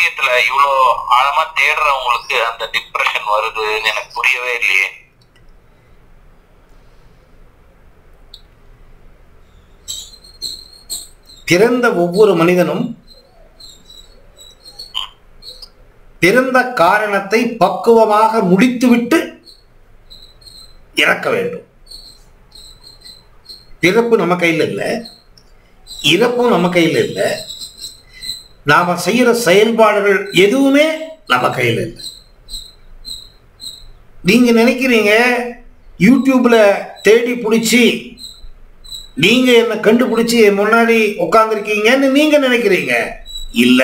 விஷயத்துல இவ்வளோ ஆழமா தேடுறவங்களுக்கு அந்த டிப்ரெஷன் வருதுன்னு எனக்கு புரியவே இல்லையே பிறந்த ஒவ்வொரு மனிதனும் பிறந்த காரணத்தை பக்குவமாக முடித்துவிட்டு இறக்க வேண்டும் பிறப்பு நம்ம கையில் இல்லை இறப்பும் நம்ம கையில் இல்லை நாம செய்யற செயல்பாடுகள் எதுவுமே நம்ம கையில் இல்லை நீங்க நினைக்கிறீங்க யூடியூப்ல தேடி பிடிச்சி நீங்க என்ன கண்டுபிடிச்சி என் முன்னாடி உட்காந்துருக்கீங்கன்னு நீங்க நினைக்கிறீங்க இல்ல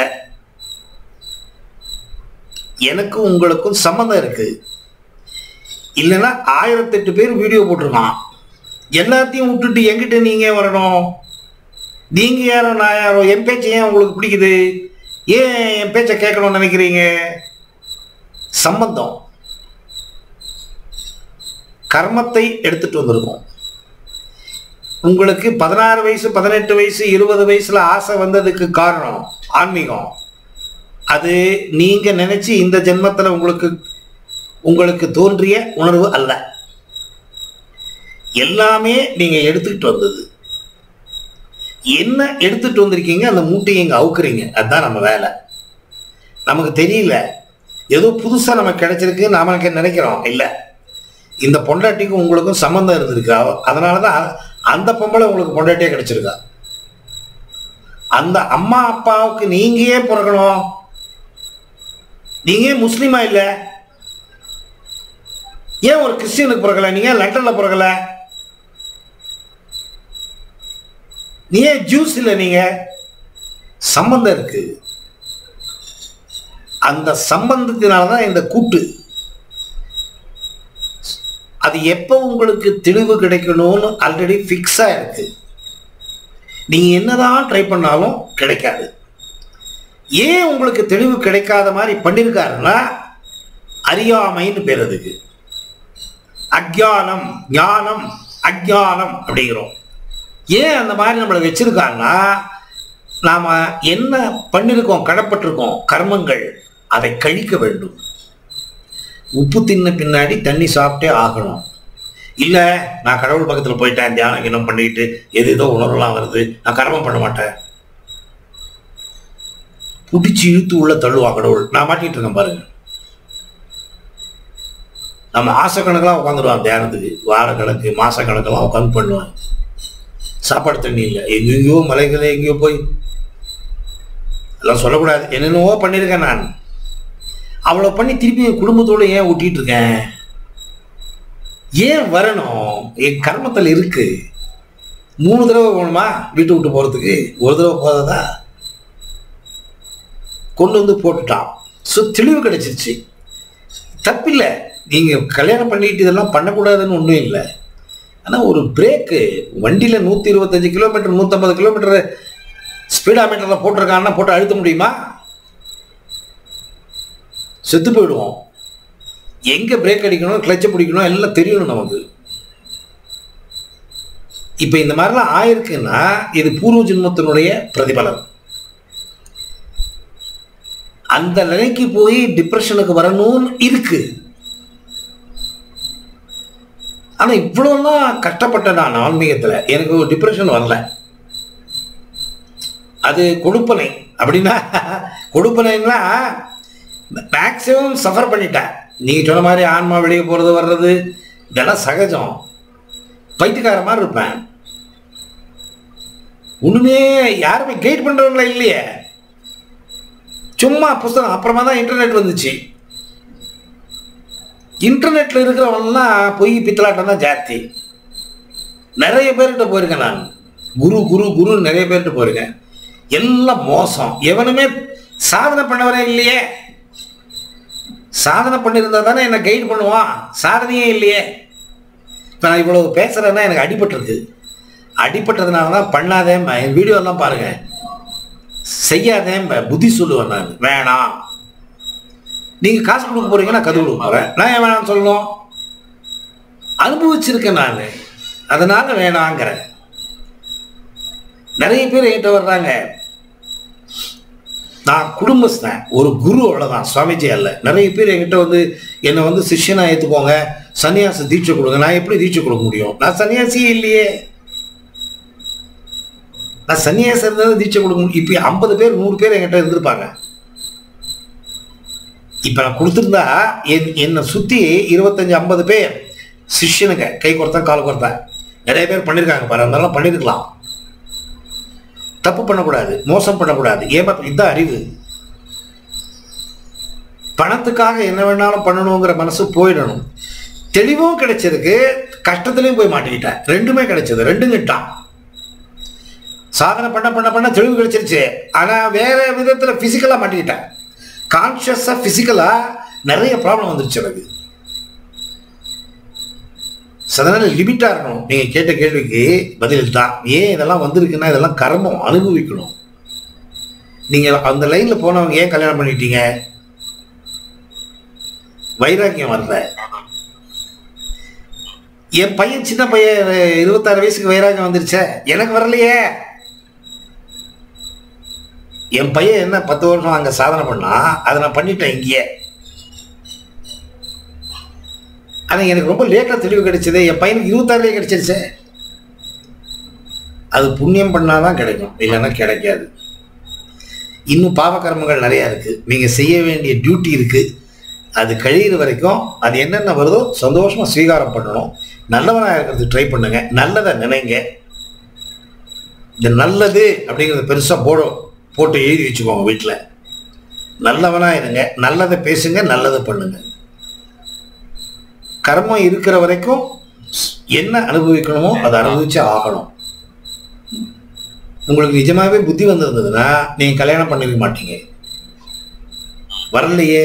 எனக்கும் உங்களுக்கும் சம்மந்தம் இருக்கு இல்லைன்னா ஆயிரத்தெட்டு பேர் வீடியோ போட்டிருக்கான் எல்லாத்தையும் விட்டுட்டு எங்கிட்ட நீங்க வரணும் நீங்க யாரோ நான் யாரோ என் பேச்சை ஏன் உங்களுக்கு பிடிக்குது ஏன் என் பேச்சை கேட்கணும்னு நினைக்கிறீங்க சம்பந்தம் கர்மத்தை எடுத்துட்டு வந்திருக்கோம் உங்களுக்கு பதினாறு வயசு பதினெட்டு வயசு இருபது வயசுல ஆசை வந்ததுக்கு காரணம் ஆன்மீகம் அது நீங்க நினைச்சு இந்த ஜென்மத்துல உங்களுக்கு உங்களுக்கு தோன்றிய உணர்வு அல்ல எல்லாமே நீங்க எடுத்துக்கிட்டு வந்தது என்ன எடுத்துட்டு வந்திருக்கீங்க அந்த மூட்டையை இங்க அவுக்குறீங்க அதுதான் நம்ம வேலை நமக்கு தெரியல ஏதோ புதுசா நமக்கு கிடைச்சிருக்கு நாம நினைக்கிறோம் இல்லை இந்த பொண்டாட்டிக்கும் உங்களுக்கும் சம்மந்தம் இருந்திருக்கு அவ- அதனாலதான் அந்த பொம்பளை உங்களுக்கு பொண்டாட்டியே கிடைச்சிருக்கா அந்த அம்மா அப்பாவுக்கு நீங்க ஏன் பிறக்கணும் நீங்க ஏன் முஸ்லீமா இல்ல ஏன் ஒரு கிறிஸ்டியனுக்கு பிறக்கல நீங்க ஏன் லண்டன்ல பிறக்கல நீ ஏன் ஜூஸ் இல்ல நீங்க சம்பந்தம் இருக்கு அந்த சம்பந்தத்தினாலதான் இந்த கூட்டு அது எப்போ உங்களுக்கு தெளிவு கிடைக்கணும்னு ஆல்ரெடி ஃபிக்ஸாக இருக்கு நீங்க என்னதான் ட்ரை பண்ணாலும் கிடைக்காது ஏன் உங்களுக்கு தெளிவு கிடைக்காத மாதிரி பண்ணியிருக்காருன்னா அறியாமைன்னு பேர் அதுக்கு அக்ஞானம் ஞானம் அக்ஞானம் அப்படிங்கிறோம் ஏன் அந்த மாதிரி நம்மளை வச்சிருக்காங்கன்னா நாம என்ன பண்ணியிருக்கோம் கடப்பட்டிருக்கோம் கர்மங்கள் அதை கழிக்க வேண்டும் உப்பு தின்ன பின்னாடி தண்ணி சாப்பிட்டே ஆகணும் இல்லை நான் கடவுள் பக்கத்தில் போயிட்டேன் தியானம் கிணம் பண்ணிட்டு எது ஏதோ உணர்வுலாம் வருது நான் கர்மம் பண்ண மாட்டேன் பிடிச்சி இழுத்து உள்ள தள்ளுவா கடவுள் நான் மாட்டிட்டு இருக்கேன் பாருங்க நம்ம மாசக்கணக்கெல்லாம் உட்காந்துருவான் தியானத்துக்கு வார கணக்கு மாச கணக்கெல்லாம் உட்காந்து பண்ணுவான் சாப்பாடு தண்ணி இல்லை எங்கெங்கேயோ மலைகளை எங்கேயோ போய் எல்லாம் சொல்லக்கூடாது என்னென்னவோ பண்ணியிருக்கேன் நான் அவ்வளோ பண்ணி திருப்பி என் குடும்பத்தோட ஏன் ஊட்டிட்டு இருக்கேன் ஏன் வரணும் என் கர்மத்தில் இருக்கு மூணு தடவை போகணுமா வீட்டை விட்டு போகிறதுக்கு ஒரு தடவை போததா கொண்டு வந்து போட்டுட்டான் ஸோ தெளிவு கிடைச்சிருச்சு தப்பில்லை நீங்கள் கல்யாணம் பண்ணிட்டு இதெல்லாம் பண்ணக்கூடாதுன்னு ஒன்றும் இல்லை ஆனால் ஒரு பிரேக்கு வண்டியில் நூற்றி இருபத்தஞ்சு கிலோமீட்டர் நூற்றம்பது கிலோமீட்டர் ஸ்பீடாமீட்டரில் போட்டிருக்காங்கன்னா போட்டு அழுத்த முடியுமா செத்து போயிடுவோம் எங்க பிரேக் அடிக்கணும் கிளச்சை பிடிக்கணும் எல்லாம் தெரியணும் நமக்கு இப்ப இந்த மாதிரிலாம் ஆயிருக்குன்னா இது பூர்வ ஜென்மத்தினுடைய பிரதிபலன் அந்த நிலைக்கு போய் டிப்ரெஷனுக்கு வரணும்னு இருக்கு ஆனா இவ்வளவுலாம் கஷ்டப்பட்டேன் நான் ஆன்மீகத்துல எனக்கு ஒரு டிப்ரெஷன் வரல அது கொடுப்பனை அப்படின்னா கொடுப்பனைன்னா மேக்ஸிமம் சஃபர் பண்ணிட்டேன் நீங்க சொன்ன மாதிரி ஆன்மா வெளியே போறது வர்றது இதெல்லாம் சகஜம் பைத்தியக்கார மாதிரி இருப்பேன் ஒண்ணுமே யாருமே கைட் பண்றவங்களா இல்லையே சும்மா புஸ்தகம் அப்புறமா தான் இன்டர்நெட் வந்துச்சு இன்டர்நெட்ல இருக்கிறவன்லாம் பொய் பித்தலாட்டம் தான் ஜாஸ்தி நிறைய பேர்கிட்ட போயிருக்கேன் நான் குரு குரு குரு நிறைய பேர்கிட்ட போயிருக்கேன் எல்லாம் மோசம் எவனுமே சாதனை பண்ணவரே இல்லையே சாதனை பண்ணியிருந்தா தானே என்னை கைடு பண்ணுவான் சாதனையே இல்லையே இப்போ நான் இவ்வளவு பேசுறேன்னா எனக்கு அடிபட்டிருக்கு அடிபட்டதுனால தான் பண்ணாதேன் என் வீடியோ எல்லாம் பாருங்க செய்யாதேன் புத்தி சொல்லுவேன் நான் வேணாம் நீங்க காசு கொடுக்க போறீங்கன்னா கது கொடுக்க போறேன் நான் ஏன் வேணாம்னு சொல்லணும் அனுபவிச்சிருக்கேன் நான் அதனால வேணாங்கிறேன் நிறைய பேர் என்கிட்ட வர்றாங்க நான் குடும்பஸ்தன் ஒரு குரு அவ்வளோதான் சுவாமிஜி அல்ல நிறைய பேர் என்கிட்ட வந்து என்னை வந்து சிஷ்யனா ஏற்றுக்கோங்க சன்னியாச தீட்சை கொடுங்க நான் எப்படி தீட்சை கொடுக்க முடியும் நான் சன்னியாசியே இல்லையே நான் சன்னியாசம் இருந்தாலும் தீட்சை கொடுக்க முடியும் இப்போ ஐம்பது பேர் நூறு பேர் என்கிட்ட இருந்திருப்பாங்க இப்போ நான் கொடுத்துருந்தா என் என்னை சுற்றி இருபத்தஞ்சி ஐம்பது பேர் சிஷ்யனுங்க கை கொடுத்தேன் கால் கொடுத்தேன் நிறைய பேர் பண்ணியிருக்காங்க பாரு அதெல்லாம் பண்ணியிருக்கலாம் தப்பு பண்ணக்கூடாது மோசம் பண்ணக்கூடாது ஏமாத்த இதுதான் அறிவு பணத்துக்காக என்ன வேணாலும் பண்ணணுங்கிற மனசு போயிடணும் தெளிவும் கிடைச்சிருக்கு கஷ்டத்துலையும் போய் மாட்டிக்கிட்டேன் ரெண்டுமே கிடைச்சது ரெண்டும் கிட்டான் சாதனை பண்ண பண்ண பண்ண தெளிவு கிடைச்சிருச்சு ஆனால் வேற விதத்தில் ஃபிசிக்கலாக மாட்டிக்கிட்டேன் கான்ஷியஸாக ஃபிசிக்கலாக நிறைய ப்ராப்ளம் வந்துருச்சு எனக்கு So, அதனால லிமிட்டாக இருக்கணும் நீங்கள் கேட்ட கேள்விக்கு பதில் தான் ஏன் இதெல்லாம் வந்திருக்குன்னா இதெல்லாம் கர்மம் அனுபவிக்கணும் நீங்கள் அந்த லைனில் போனவங்க ஏன் கல்யாணம் பண்ணிட்டீங்க வைராக்கியம் வரல என் பையன் சின்ன பையன் இருபத்தாறு வயசுக்கு வைராக்கியம் வந்துருச்சே எனக்கு வரலையே என் பையன் என்ன பத்து வருஷம் அங்கே சாதனை பண்ணா அதை நான் பண்ணிட்டேன் இங்கேயே ஆனால் எனக்கு ரொம்ப லேட்டாக தெளிவு கிடைச்சது என் பையனுக்கு இருபத்தாறுலேயே கிடைச்சிருச்சே அது புண்ணியம் பண்ணாதான் கிடைக்கும் இல்லைன்னா கிடைக்காது இன்னும் பாவகர்மங்கள் நிறையா இருக்குது நீங்கள் செய்ய வேண்டிய டியூட்டி இருக்குது அது கழியிற வரைக்கும் அது என்னென்ன வருதோ சந்தோஷமாக ஸ்வீகாரம் பண்ணணும் நல்லவனாக இருக்கிறதுக்கு ட்ரை பண்ணுங்க நல்லதை நினைங்க இந்த நல்லது அப்படிங்கிறத பெருசாக போடும் போட்டு எழுதி வச்சுக்கோங்க வீட்டில் நல்லவனாக இருங்க நல்லதை பேசுங்க நல்லதை பண்ணுங்க கர்மம் இருக்கிற வரைக்கும் என்ன அனுபவிக்கணுமோ அதை அனுபவிச்சு ஆகணும் உங்களுக்கு நிஜமாவே புத்தி வந்திருந்ததுன்னா நீங்க கல்யாணம் பண்ணிருக்க மாட்டீங்க வரலையே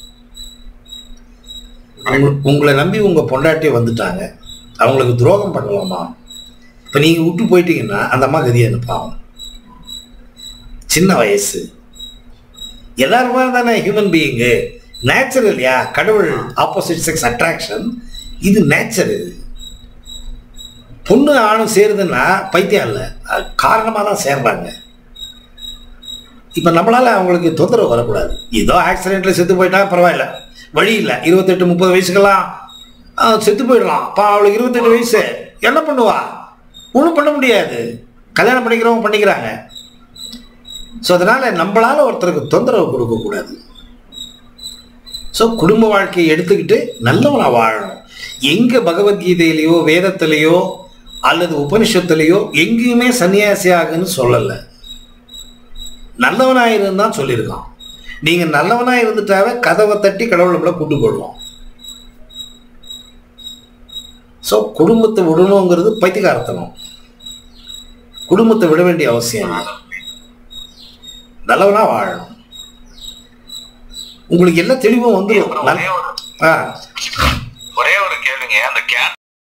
உங்க- உங்களை நம்பி உங்க பொண்டாட்டி வந்துட்டாங்க அவங்களுக்கு துரோகம் பண்ணலாமா இப்போ நீங்க விட்டு போயிட்டீங்கன்னா அந்த அம்மா கதி அனுப்பாகும் சின்ன வயசு எல்லாருமே தானே ஹியூமன் பீயிங்கு நேச்சுரல் யா கடவுள் ஆப்போசிட் செக்ஸ் அட்ராக்ஷன் இது நேச்சர் இது பொண்ணு ஆணும் சேருதுன்னா பைத்தியம் இல்லை அது காரணமாக தான் சேர்றாங்க இப்போ நம்மளால அவங்களுக்கு தொந்தரவு வரக்கூடாது ஏதோ ஆக்சிடென்ட்ல செத்து போயிட்டா பரவாயில்ல வழி இல்லை இருபத்தெட்டு முப்பது வயசுக்கெல்லாம் ஆ, செத்து போயிடலாம் அப்பா அவளுக்கு இருபத்தெட்டு வயசு என்ன பண்ணுவா ஒன்றும் பண்ண முடியாது கல்யாணம் பண்ணிக்கிறவங்க பண்ணிக்கிறாங்க ஸோ அதனால நம்மளால ஒருத்தருக்கு தொந்தரவு கொடுக்கக்கூடாது ஸோ குடும்ப வாழ்க்கையை எடுத்துக்கிட்டு நல்லவனா வாழணும் எங்க பகவத்கீதையிலையோ வேதத்திலேயோ அல்லது உபனிஷத்துலேயோ எங்கேயுமே சன்னியாசி ஆகுன்னு சொல்லலை நல்லவனா இருந்தா சொல்லியிருக்கான் நீங்க நல்லவனா இருந்துட்டாவே கதவை தட்டி கடவுளை கூட கூட்டு போடுவோம் ஸோ குடும்பத்தை விடணுங்கிறது பைத்தியகாரத்தனம் குடும்பத்தை விட வேண்டிய அவசியம் இல்லை நல்லவனா வாழணும் உங்களுக்கு எல்லா தெளிவும் வந்துடும் அப்புறம் ஒரே ஒரு ஆ